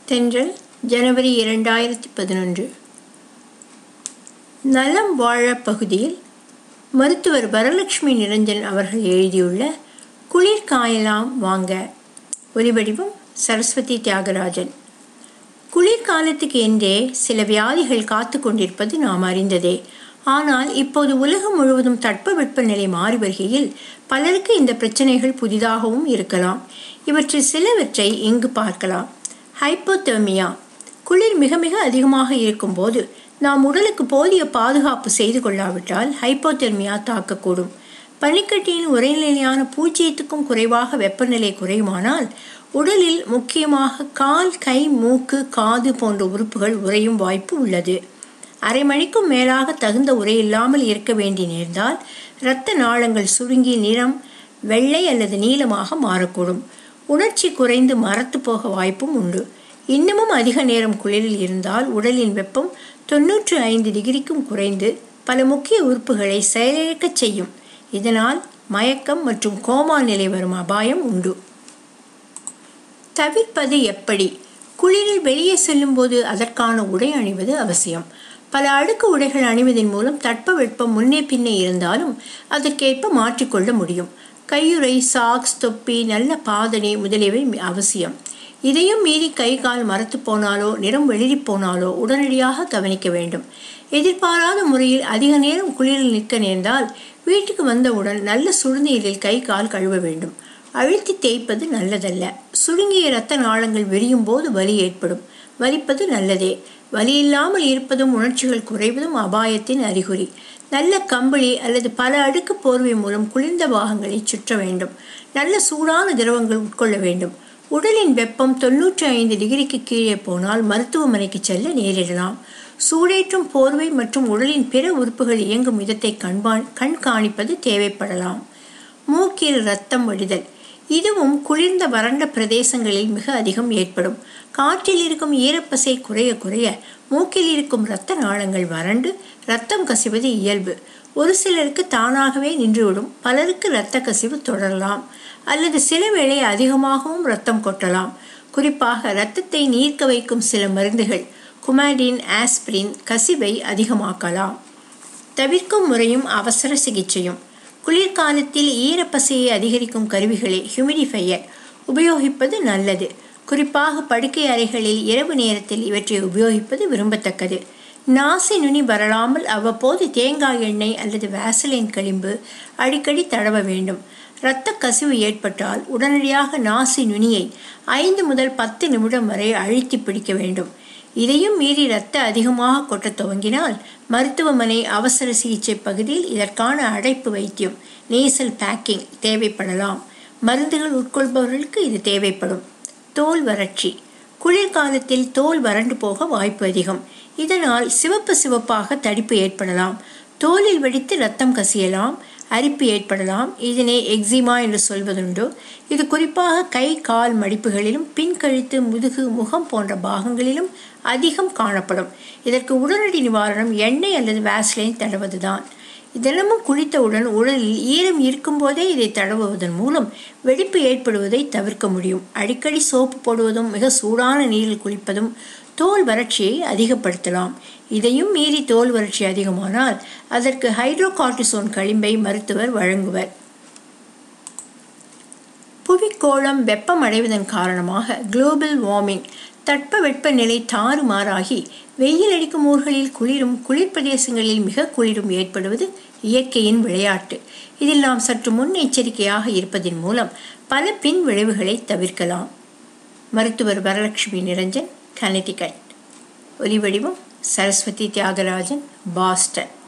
தென்றல் ஜனவரி இரண்டாயிரத்தி பதினொன்று நலம் வாழ பகுதியில் மருத்துவர் வரலட்சுமி நிரஞ்சன் அவர்கள் எழுதியுள்ள குளிர் காயலாம் வாங்க ஒலிவடிவம் சரஸ்வதி தியாகராஜன் குளிர்காலத்துக்கு என்றே சில வியாதிகள் காத்து கொண்டிருப்பது நாம் அறிந்ததே ஆனால் இப்போது உலகம் முழுவதும் தட்பவெப்பநிலை மாறி வருகையில் பலருக்கு இந்த பிரச்சனைகள் புதிதாகவும் இருக்கலாம் இவற்றில் சிலவற்றை இங்கு பார்க்கலாம் ஹைப்போதெர்மியா குளிர் மிக மிக அதிகமாக இருக்கும்போது நாம் உடலுக்கு போதிய பாதுகாப்பு செய்து கொள்ளாவிட்டால் ஹைப்போதெர்மியா தாக்கக்கூடும் பனிக்கட்டியின் உரைநிலையான பூஜ்ஜியத்துக்கும் குறைவாக வெப்பநிலை குறையுமானால் உடலில் முக்கியமாக கால் கை மூக்கு காது போன்ற உறுப்புகள் உறையும் வாய்ப்பு உள்ளது அரை மணிக்கும் மேலாக தகுந்த உரை இல்லாமல் இருக்க வேண்டி நேர்ந்தால் இரத்த நாளங்கள் சுருங்கி நிறம் வெள்ளை அல்லது நீளமாக மாறக்கூடும் உணர்ச்சி குறைந்து மரத்து போக வாய்ப்பும் உண்டு இன்னமும் அதிக நேரம் குளிரில் இருந்தால் உடலின் வெப்பம் தொன்னூற்று ஐந்து டிகிரிக்கும் குறைந்து பல முக்கிய உறுப்புகளை செயலிழக்கச் செய்யும் இதனால் மயக்கம் மற்றும் கோமா நிலை வரும் அபாயம் உண்டு தவிர்ப்பது எப்படி குளிரில் வெளியே செல்லும்போது அதற்கான உடை அணிவது அவசியம் பல அடுக்கு உடைகள் அணிவதன் மூலம் தட்பவெப்பம் முன்னே பின்னே இருந்தாலும் அதற்கேற்ப மாற்றிக்கொள்ள முடியும் கையுறை சாக்ஸ் தொப்பி நல்ல பாதணி முதலியவை அவசியம் இதையும் மீறி கை கால் மரத்து போனாலோ நிறம் வெளிரி போனாலோ உடனடியாக கவனிக்க வேண்டும் எதிர்பாராத முறையில் அதிக நேரம் குளிரில் நிற்க நேர்ந்தால் வீட்டுக்கு வந்தவுடன் நல்ல சுடுநீரில் கை கால் கழுவ வேண்டும் அழுத்தி தேய்ப்பது நல்லதல்ல சுருங்கிய இரத்த நாளங்கள் விரியும் போது வலி ஏற்படும் வலிப்பது நல்லதே வலி இல்லாமல் இருப்பதும் உணர்ச்சிகள் குறைவதும் அபாயத்தின் அறிகுறி நல்ல கம்பளி அல்லது பல அடுக்கு போர்வை மூலம் குளிர்ந்த பாகங்களை சுற்ற வேண்டும் நல்ல சூடான திரவங்கள் உட்கொள்ள வேண்டும் உடலின் வெப்பம் தொன்னூற்றி ஐந்து டிகிரிக்கு கீழே போனால் மருத்துவமனைக்கு செல்ல நேரிடலாம் சூடேற்றும் போர்வை மற்றும் உடலின் பிற உறுப்புகள் இயங்கும் விதத்தை கண்பா கண்காணிப்பது தேவைப்படலாம் மூக்கில் ரத்தம் வடிதல் இதுவும் குளிர்ந்த வறண்ட பிரதேசங்களில் மிக அதிகம் ஏற்படும் காற்றில் இருக்கும் ஈரப்பசை குறைய குறைய மூக்கில் இருக்கும் இரத்த நாளங்கள் வறண்டு ரத்தம் கசிவது இயல்பு ஒரு சிலருக்கு தானாகவே நின்றுவிடும் பலருக்கு இரத்த கசிவு தொடரலாம் அல்லது சில வேளை அதிகமாகவும் ரத்தம் கொட்டலாம் குறிப்பாக இரத்தத்தை நீர்க்க வைக்கும் சில மருந்துகள் குமாடின் ஆஸ்பிரின் கசிவை அதிகமாக்கலாம் தவிர்க்கும் முறையும் அவசர சிகிச்சையும் குளிர்காலத்தில் ஈரப்பசையை அதிகரிக்கும் கருவிகளை ஹியூமிடிஃபையர் உபயோகிப்பது நல்லது குறிப்பாக படுக்கை அறைகளில் இரவு நேரத்தில் இவற்றை உபயோகிப்பது விரும்பத்தக்கது நாசி நுனி வரலாமல் அவ்வப்போது தேங்காய் எண்ணெய் அல்லது வேசலின் களிம்பு அடிக்கடி தடவ வேண்டும் இரத்த கசிவு ஏற்பட்டால் உடனடியாக நாசி நுனியை ஐந்து முதல் பத்து நிமிடம் வரை அழுத்தி பிடிக்க வேண்டும் இதையும் மீறி இரத்த அதிகமாக கொட்டத் துவங்கினால் மருத்துவமனை அவசர சிகிச்சை பகுதியில் இதற்கான அடைப்பு வைத்தியம் நேசல் பேக்கிங் தேவைப்படலாம் மருந்துகள் உட்கொள்பவர்களுக்கு இது தேவைப்படும் தோல் வறட்சி குளிர்காலத்தில் தோல் வறண்டு போக வாய்ப்பு அதிகம் இதனால் சிவப்பு சிவப்பாக தடிப்பு ஏற்படலாம் தோலில் வெடித்து ரத்தம் கசியலாம் அரிப்பு ஏற்படலாம் இதனை எக்ஸிமா என்று சொல்வதுண்டு இது குறிப்பாக கை கால் மடிப்புகளிலும் பின்கழுத்து முதுகு முகம் போன்ற பாகங்களிலும் அதிகம் காணப்படும் இதற்கு உடனடி நிவாரணம் எண்ணெய் அல்லது வேஸ்லைன் தடவதுதான் தினமும் குளித்தவுடன் உடலில் ஈரம் இருக்கும்போதே இதை தடவுவதன் மூலம் வெடிப்பு ஏற்படுவதை தவிர்க்க முடியும் அடிக்கடி சோப்பு போடுவதும் மிக சூடான நீரில் குளிப்பதும் தோல் வறட்சியை அதிகப்படுத்தலாம் இதையும் மீறி தோல் வறட்சி அதிகமானால் அதற்கு ஹைட்ரோகார்டிசோன் களிம்பை மருத்துவர் வழங்குவர் புவிக்கோளம் வெப்பம் அடைவதன் காரணமாக குளோபல் வார்மிங் தட்பவெப்ப நிலை தாறுமாறாகி வெயில் அடிக்கும் ஊர்களில் குளிரும் குளிர் பிரதேசங்களில் மிக குளிரும் ஏற்படுவது இயற்கையின் விளையாட்டு இதில் நாம் சற்று முன்னெச்சரிக்கையாக இருப்பதன் மூலம் பல பின் விளைவுகளை தவிர்க்கலாம் மருத்துவர் வரலட்சுமி நிரஞ்சன் கனடிகட் ஒலிவடிவம் சரஸ்வதி தியாகராஜன் பாஸ்டன்